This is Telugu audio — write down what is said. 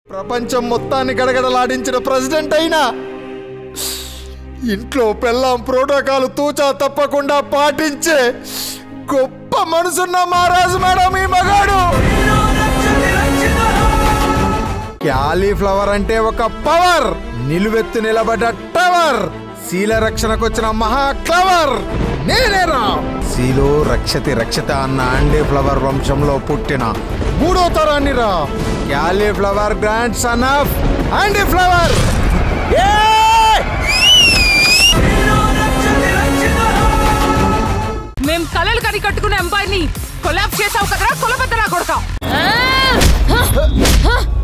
ప్రపంచం మొత్తాన్ని గడగడలాడించిన ప్రెసిడెంట్ అయినా ఇంట్లో పెళ్ళాం ప్రోటోకాల్ తూచా తప్పకుండా పాటించే గొప్ప మనసున్న మహారాజు మేడం ఈ మగాడు క్యాలీఫ్లవర్ అంటే ఒక పవర్ నిలువెత్తు నిలబడ్డ టవర్ శీల రక్షణకు వచ్చిన మహా క్లవర్ నేనేరా శీలో రక్షతి రక్షత అన్న అండే ఫ్లవర్ వంశంలో పుట్టిన మూడో తరాన్ని రా క్యాలీఫ్లవర్ గ్రాండ్ సన్ ఆఫ్ అండే ఫ్లవర్ మేం కలలు కని కట్టుకునే అమ్మాయిని కొలాబ్ చేసావు కదరా కొలబద్దలా కొడతాం